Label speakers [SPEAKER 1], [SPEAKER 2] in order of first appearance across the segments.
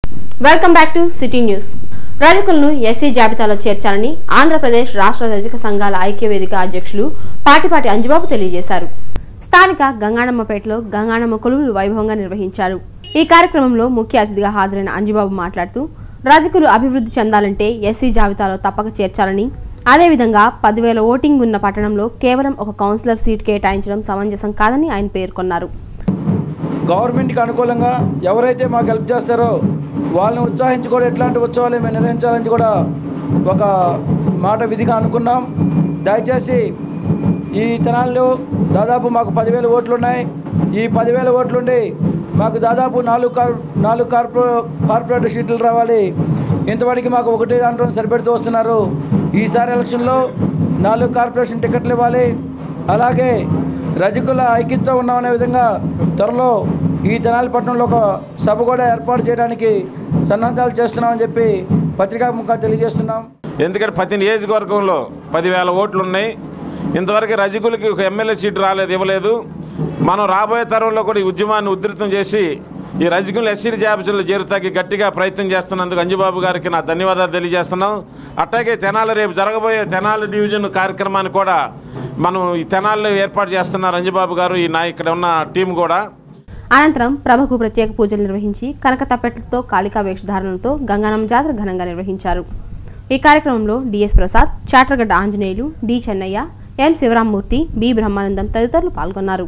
[SPEAKER 1] welcome back to city news రజకులను SC జాబితాలో చేర్చాలని ఆంధ్రప్రదేశ్ రాష్ట్ర రజక సంఘాల ఐక్యవేదిక అధ్యక్షులు పాటిపాటి అంజుబాబు తెలియజేశారు స్థానిక గంగాణమ్మపేటలో గంగాణమ్మ కొలువులు వైభవంగా నిర్వహించారు ఈ కార్యక్రమంలో ముఖ్య అతిథిగా హాజరైన అంజుబాబు మాట్లాడుతూ రజకులు అభివృద్ధి చెందాలంటే ఎస్సీ జాబితాలో తప్పక చేర్చాలని అదేవిధంగా పదివేల ఓటింగ్ ఉన్న పట్టణంలో కేవలం ఒక కౌన్సిలర్ సీట్ కేటాయించడం సమంజసం కాదని ఆయన పేర్కొన్నారు
[SPEAKER 2] గవర్నమెంట్కి అనుకూలంగా ఎవరైతే మాకు హెల్ప్ చేస్తారో వాళ్ళని ఉత్సాహించి కూడా ఎట్లాంటి ఉత్సవాలు మేము నిర్వహించాలని కూడా ఒక మాట విధిగా అనుకున్నాం దయచేసి ఈ తెనాల్లో దాదాపు మాకు పదివేల ఓట్లు ఉన్నాయి ఈ పదివేల ఓట్లుండి మాకు దాదాపు నాలుగు కార్ నాలుగు కార్పొ కార్పొరేట్ సీట్లు రావాలి ఇంతవరకు మాకు ఒకటే దాంట్లో సరిపెడుతూ వస్తున్నారు ఈసారి ఎలక్షన్లో నాలుగు కార్పొరేషన్ టికెట్లు ఇవ్వాలి అలాగే రజకుల ఐక్యతతో ఉన్నామనే విధంగా త్వరలో ఈ తెనాలి పట్టణంలో ఒక సభ కూడా ఏర్పాటు చేయడానికి సన్నద్ధాలు చేస్తున్నామని చెప్పి పత్రికాముఖంగా తెలియజేస్తున్నాం
[SPEAKER 3] ఎందుకంటే ప్రతి నియోజకవర్గంలో పదివేల ఓట్లు ఉన్నాయి ఇంతవరకు రజకులకి ఒక ఎమ్మెల్యే సీటు రాలేదు ఇవ్వలేదు మనం రాబోయే తరంలో కూడా ఈ ఉద్యమాన్ని ఉధృతం చేసి ఈ రజకులు ఎస్సీ జాబితాలో చేరుతాకి గట్టిగా ప్రయత్నం చేస్తున్నందుకు అంజుబాబు గారికి నా ధన్యవాదాలు తెలియజేస్తున్నాం అట్లాగే తెనాలి రేపు జరగబోయే తెనాలి డివిజన్ కార్యక్రమాన్ని కూడా మనం ఈ తెనాలిలో ఏర్పాటు చేస్తున్నారు అంజుబాబు గారు ఈ నా ఇక్కడ ఉన్న టీం కూడా
[SPEAKER 1] అనంతరం ప్రభకు ప్రత్యేక పూజలు నిర్వహించి కనక తప్పెట్లతో కాళికా వేషధారణలతో గంగానమ్మ జాతర ఘనంగా నిర్వహించారు ఈ కార్యక్రమంలో DS Prasad Chatragadda Anjaneyulu D Chennaiah M Sivarammurthy B Brahmanandam తదితరులు పాల్గొన్నారు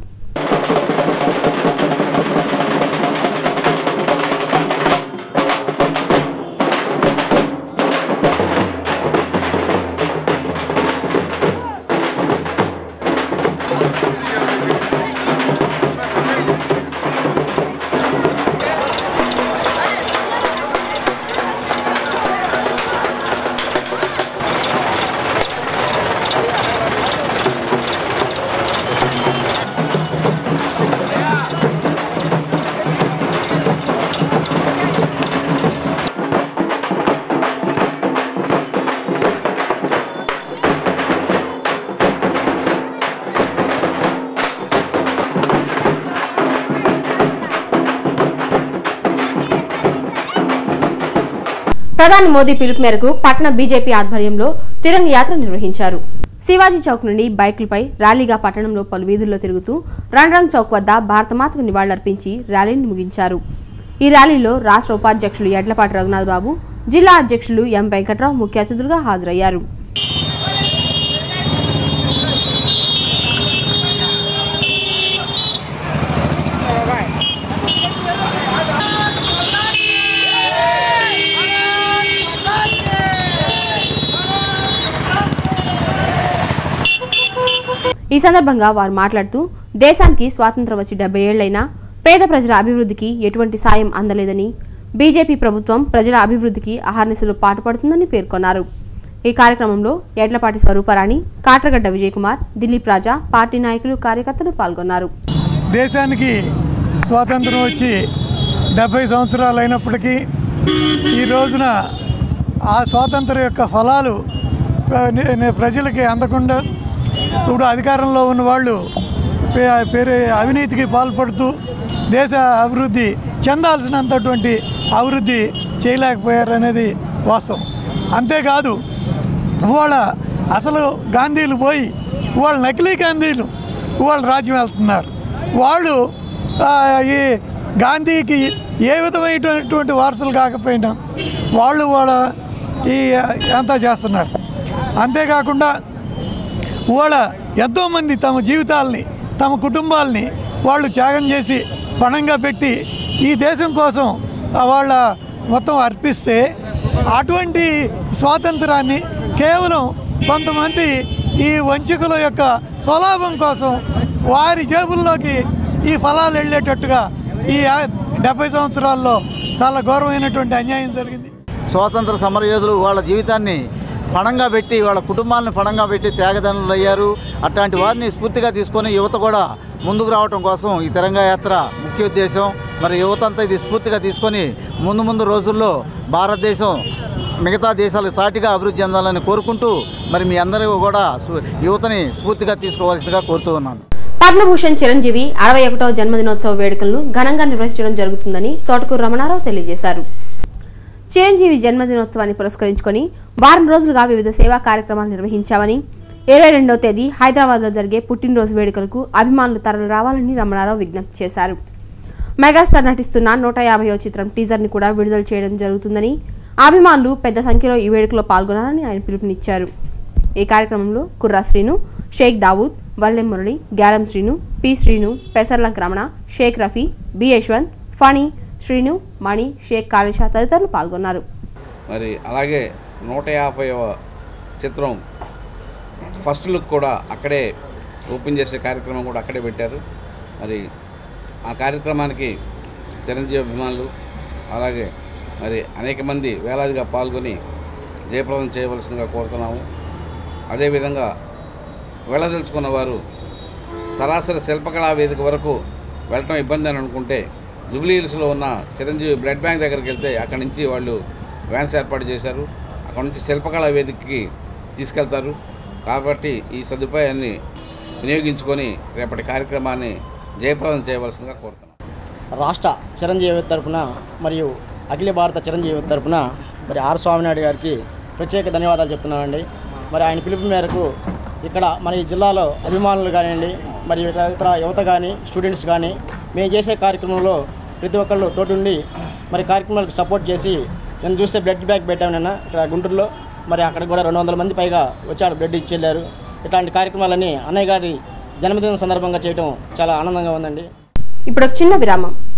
[SPEAKER 1] ప్రధాని మోదీ పిలుపు మేరకు పట్న బీజేపీ ఆధ్వర్యంలో తిరంగ యాత్ర నిర్వహించారు శివాజీ చౌక్ నుండి బైకులపై ర్యాలీగా పట్టణంలో పలు వీధుల్లో తిరుగుతూ రణరామ్ చౌక్ వద్ద భారతమాతకు నివాళులర్పించి ర్యాలీని ముగించారు ఈ ర్యాలీలో రాష్ట్ర ఉపాధ్యక్షులు ఎడ్లపాటి రఘునాథ్ బాబు జిల్లా అధ్యక్షులు ఎం వెంకట్రావు ముఖ్య అతిథులుగా హాజరయ్యారు ఈ సందర్భంగా వారు మాట్లాడుతూ దేశానికి స్వాతంత్రం వచ్చి డెబ్బై ఏళ్లైనా పేద ప్రజల అభివృద్ధికి ఎటువంటి సాయం అందలేదని బీజేపీ ప్రభుత్వం ప్రజల అభివృద్ధికి అహర్నిశలు పాటుపడుతుందని పేర్కొన్నారు ఈ కార్యక్రమంలో ఎడ్లపాటి స్వరూపరాణి కాట్రగడ్డ విజయకుమార్ దిలీప్ రాజా పార్టీ నాయకులు కార్యకర్తలు పాల్గొన్నారు
[SPEAKER 4] దేశానికి స్వాతంత్రం వచ్చి డెబ్భై సంవత్సరాలు అయినప్పటికీ ఈ రోజున ఆ స్వాతంత్రం యొక్క ఫలాలు ఆ, ని- ని- ప్రజలకి అందకుండా ఇప్పుడు అధికారంలో ఉన్న వాళ్ళు పే- పేరు అవినీతికి పాల్పడుతూ దేశ అభివృద్ధి చెందాల్సినంతటువంటి అభివృద్ధి చేయలేకపోయారు అనేది వాస్తవం అంతేకాదు ఇవాళ అసలు గాంధీలు పోయి ఇవాళ నకిలీ గాంధీలు ఇవాళ రాజ్యం వెళ్తున్నారు వాళ్ళు ఆ, ఈ గాంధీకి ఏ విధమైనటువంటి వారసులు కాకపోయినా వాళ్ళు వాళ్ళ ఈ అంతా చేస్తున్నారు అంతేకాకుండా వాళ్ళ ఎంతోమంది తమ జీవితాలని తమ కుటుంబాలని వాళ్ళు త్యాగం చేసి పణంగా పెట్టి ఈ దేశం కోసం ఆ వాళ్ళ మొత్తం అర్పిస్తే అటువంటి స్వాతంత్రాన్ని కేవలం కొంతమంది ఈ వంచకుల యొక్క స్వలాభం కోసం వారి జేబుల్లోకి ఈ ఫలాలు వెళ్ళేటట్టుగా ఈ డెబ్బై సంవత్సరాల్లో చాలా ఘోరమైనటువంటి అన్యాయం జరిగింది
[SPEAKER 5] స్వాతంత్ర సమరయోధులు వాళ్ళ జీవితాన్ని పణంగా పెట్టి వాళ్ళ కుటుంబాలను పణంగా పెట్టి త్యాగదనులు అయ్యారు అట్లాంటి వారిని స్ఫూర్తిగా తీసుకొని యువత కూడా ముందుకు రావడం కోసం ఈ తిరంగా యాత్ర ముఖ్య ఉద్దేశం మరి యువత అంతా ఇది స్ఫూర్తిగా తీసుకొని ముందు ముందు రోజుల్లో భారతదేశం మిగతా దేశాలకు సాటిగా అభివృద్ధి చెందాలని కోరుకుంటూ మరి మీ అందరూ కూడా సు- యువతని స్ఫూర్తిగా తీసుకోవాల్సిందిగా కోరుతూ ఉన్నాను
[SPEAKER 1] పద్మభూషణ్ చిరంజీవి అరవై ఒకటవ జన్మదినోత్సవ వేడుకలను ఘనంగా నిర్వహించడం జరుగుతుందని తోటకూరు రమణారావు తెలియజేశారు చిరంజీవి జన్మదినోత్సవాన్ని పురస్కరించుకొని వారం రోజులుగా వివిధ సేవా కార్యక్రమాలు నిర్వహించామని ఇరవై రెండవ తేదీ హైదరాబాద్లో జరిగే పుట్టినరోజు వేడుకలకు అభిమానులు తరలి రావాలని రమణారావు విజ్ఞప్తి చేశారు మెగాస్టార్ నటిస్తున్న నూట యాభైవ చిత్రం టీజర్ని కూడా విడుదల చేయడం జరుగుతుందని అభిమానులు పెద్ద సంఖ్యలో ఈ వేడుకలో పాల్గొనాలని ఆయన పిలుపునిచ్చారు ఈ కార్యక్రమంలో కుర్రా శ్రీను షేక్ దావూద్ వల్లెం మురళి గ్యాలం శ్రీను పి శ్రీను పెసర్లంక రమణ షేక్ రఫీ బి యశ్వంత్ ఫణి శ్రీను మణి షేక్ కాళేషా తదితరులు పాల్గొన్నారు
[SPEAKER 6] మరి అలాగే నూట యాభైవ చిత్రం ఫస్ట్ లుక్ కూడా అక్కడే ఓపెన్ చేసే కార్యక్రమం కూడా అక్కడే పెట్టారు మరి ఆ కార్యక్రమానికి చిరంజీవి అభిమానులు అలాగే మరి అనేక మంది వేలాదిగా పాల్గొని జయప్రదం చేయవలసిందిగా కోరుతున్నాము అదేవిధంగా వెళ్ళదలుచుకున్న వారు సరాసరి శిల్పకళా వేదిక వరకు వెళ్ళటం ఇబ్బంది అని అనుకుంటే జూబ్లీ హిల్స్లో ఉన్న చిరంజీవి బ్లడ్ బ్యాంక్ దగ్గరికి వెళ్తే అక్కడి నుంచి వాళ్ళు వ్యాన్స్ ఏర్పాటు చేశారు అక్కడ నుంచి శిల్పకళా వేదికకి తీసుకెళ్తారు కాబట్టి ఈ సదుపాయాన్ని వినియోగించుకొని రేపటి కార్యక్రమాన్ని జయప్రదం చేయవలసిందిగా కోరుతున్నాను
[SPEAKER 7] రాష్ట్ర చిరంజీవి తరపున మరియు అఖిల భారత చిరంజీవి తరపున మరి ఆర్ స్వామినాయుడు గారికి ప్రత్యేక ధన్యవాదాలు చెప్తున్నానండి మరి ఆయన పిలుపు మేరకు ఇక్కడ మన ఈ జిల్లాలో అభిమానులు కానివ్వండి మరి ఇతర ఇతర యువత కానీ స్టూడెంట్స్ కానీ మేము చేసే కార్యక్రమంలో ప్రతి ఒక్కళ్ళు తోటుండి మరి కార్యక్రమాలకు సపోర్ట్ చేసి నేను చూస్తే బ్లడ్ బ్యాగ్ పెట్టాము నిన్న ఇక్కడ గుంటూరులో మరి అక్కడ కూడా రెండు వందల మంది పైగా వచ్చాడు బ్లడ్ ఇచ్చి వెళ్ళారు ఇట్లాంటి కార్యక్రమాలన్నీ అన్నయ్య గారి జన్మదినం సందర్భంగా చేయడం చాలా ఆనందంగా ఉందండి
[SPEAKER 1] ఇప్పుడు ఒక చిన్న విరామం